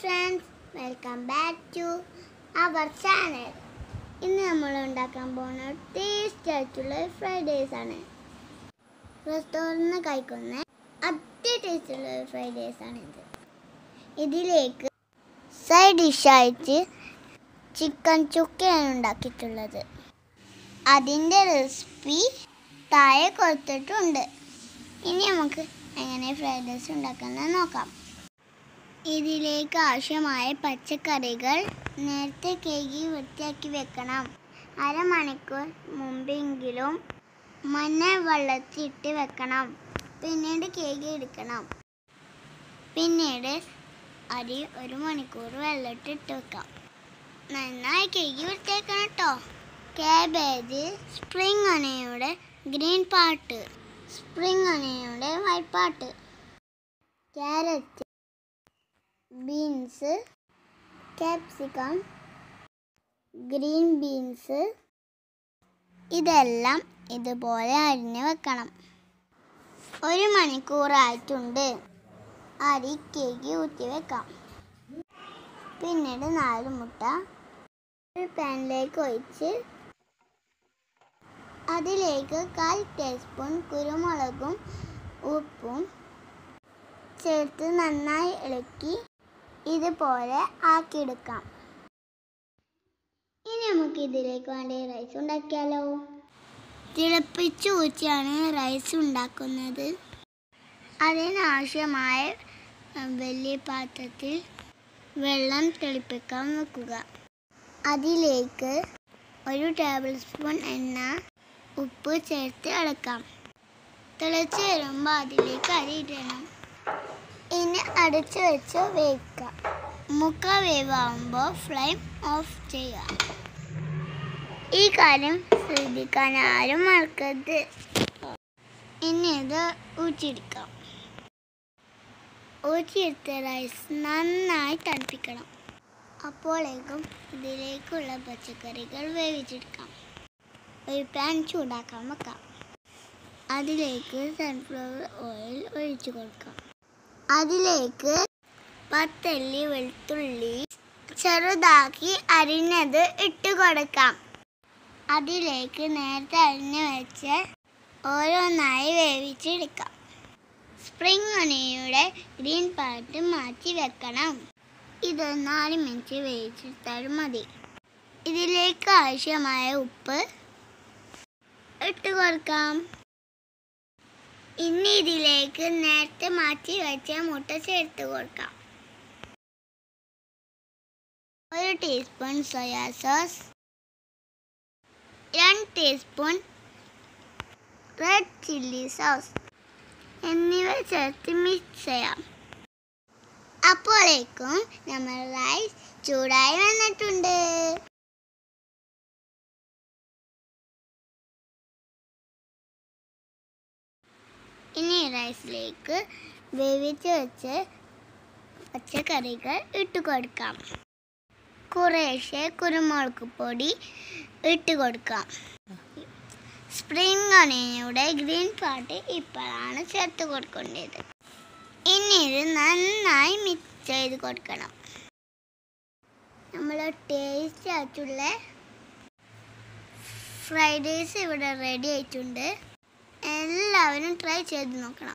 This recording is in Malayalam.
friends welcome back to our channel ഇന്ന് നമ്മൾ ഉണ്ടാക്കാൻ പോകുന്ന ടേസ്റ്റ് ആയിട്ടുള്ള ഫ്രൈഡ് റൈസ് ആണ് റെസ്റ്റോറൻറ്റിൽ നിന്ന് കഴിക്കുന്ന അതി ടേസ്റ്റുള്ള ഫ്രൈഡ് റൈസ് ആണ് ഇത് ഇതിലേക്ക് സൈഡ് ഡിഷായിട്ട് ചിക്കൻ ചുക്കയാണ് ഉണ്ടാക്കിയിട്ടുള്ളത് അതിൻ്റെ റെസിപ്പി താഴെ കൊടുത്തിട്ടുണ്ട് ഇനി നമുക്ക് എങ്ങനെ ഫ്രൈഡ് റൈസ് ഉണ്ടാക്കുന്നത് നോക്കാം ഇതിലേക്ക് ആവശ്യമായ പച്ചക്കറികൾ നേരത്തെ കേകി വൃത്തിയാക്കി വെക്കണം അരമണിക്കൂർ മുമ്പെങ്കിലും മഞ്ഞ വെള്ളത്തിട്ട് വെക്കണം പിന്നീട് കേകി എടുക്കണം പിന്നീട് അരി ഒരു മണിക്കൂർ വെള്ളത്തിട്ട് വെക്കാം നന്നായി കേകി വൃത്തിയാക്കണം കേട്ടോ കാബേജ് സ്പ്രിംഗ് അനയുടെ ഗ്രീൻ പാർട്ട് സ്പ്രിംഗ് അനയുടെ white part carrot beans capsicum green beans ഇതെല്ലാം ഇതുപോലെ അരിഞ്ഞ് വെക്കണം ഒരു മണിക്കൂറായിട്ടുണ്ട് അരി കേക്ക് ഊറ്റി വെക്കാം പിന്നീട് നാല് മുട്ട ഒരു പാനിലേക്ക് ഒഴിച്ച് അതിലേക്ക് കാൽ ടീസ്പൂൺ കുരുമുളകും ഉപ്പും ചേർത്ത് നന്നായി ഇളക്കി ഇതുപോലെ ആക്കിയെടുക്കാം ഇനി നമുക്ക് ഇതിലേക്ക് വേണ്ട റൈസ് ഉണ്ടാക്കിയാലോ തിളപ്പിച്ച് ഊറ്റിയാണ് റൈസ് ഉണ്ടാക്കുന്നത് അതിനാവശ്യമായ അഹ്, വലിയ പാത്രത്തിൽ വെള്ളം തിളപ്പിക്കാൻ വെക്കുക അതിലേക്ക് ഒരു ടേബിൾ സ്പൂൺ എണ്ണ ഉപ്പ് ചേർത്ത് ഇളക്കാം തിളച്ച് വരുമ്പോൾ അതിലേക്ക് അരി ഇടണം ഇനി അടച്ചു വെച്ച് വേവിക്കാം മുക്ക വേവാകുമ്പോൾ ഫ്ലെയിം ഓഫ് ചെയ്യുക ഈ കാര്യം ശ്രദ്ധിക്കാൻ ആരും മറക്കരുത് ഇനി ഇത് ഊറ്റിയെടുക്കാം ഊറ്റിയെടുത്ത റൈസ് നന്നായി തണുപ്പിക്കണം അപ്പോഴേക്കും ഇതിലേക്കുള്ള പച്ചക്കറികൾ വേവിച്ചെടുക്കാം ഒരു പാൻ ചൂടാക്കാൻ വെക്കാം അതിലേക്ക് സൺഫ്ലവർ ഓയിൽ ഒഴിച്ചു കൊടുക്കാം അതിലേക്ക് പത്തല്ലി വെളുത്തുള്ളി ചെറുതാക്കി അരിഞ്ഞത് ഇട്ട് കൊടുക്കാം അതിലേക്ക് നേരത്തെ അരിഞ്ഞ് വെച്ച് ഓരോന്നായി വേവിച്ചെടുക്കാം സ്പ്രിംഗ് ഒനിയുടെ ഗ്രീൻ പാർട്ട് മാറ്റി വെക്കണം ഇത് നാല് മിനിറ്റ് വേവിച്ചെടുത്താൽ മതി ഇതിലേക്ക് ആവശ്യമായ ഉപ്പ് ഇട്ട് കൊടുക്കാം ഇനി ഇതിലേക്ക് നേരത്തെ മാറ്റി വെച്ച മുട്ട ചേർത്ത് കൊടുക്കാം ഒരു ടീസ്പൂൺ സോയാ സോസ് രണ്ട് ടീസ്പൂൺ റെഡ് ചില്ലി സോസ് എന്നിവ ചേർത്ത് മിക്സ് ചെയ്യാം അപ്പോഴേക്കും നമ്മൾ റൈസ് ചൂടായി വന്നിട്ടുണ്ട് ഇനി റൈസിലേക്ക് വേവിച്ച് വെച്ച് പച്ചക്കറികൾ ഇട്ട് കൊടുക്കാം കുറേശ്ശെ കുരുമുളക് പൊടി ഇട്ട് കൊടുക്കാം സ്പ്രിംഗ് ഒനിയയുടെ ഗ്രീൻ പാർട്ട് ഇപ്പോഴാണ് ചേർത്ത് കൊടുക്കേണ്ടത് ഇനി ഇത് നന്നായി മിക്സ് ചെയ്ത് കൊടുക്കണം നമ്മൾ ടേസ്റ്റ് ആയിട്ടുള്ള ഫ്രൈഡ് റൈസ് ഇവിടെ റെഡി ആയിട്ടുണ്ട് എല്ലാവരും ട്രൈ ചെയ്ത് നോക്കണം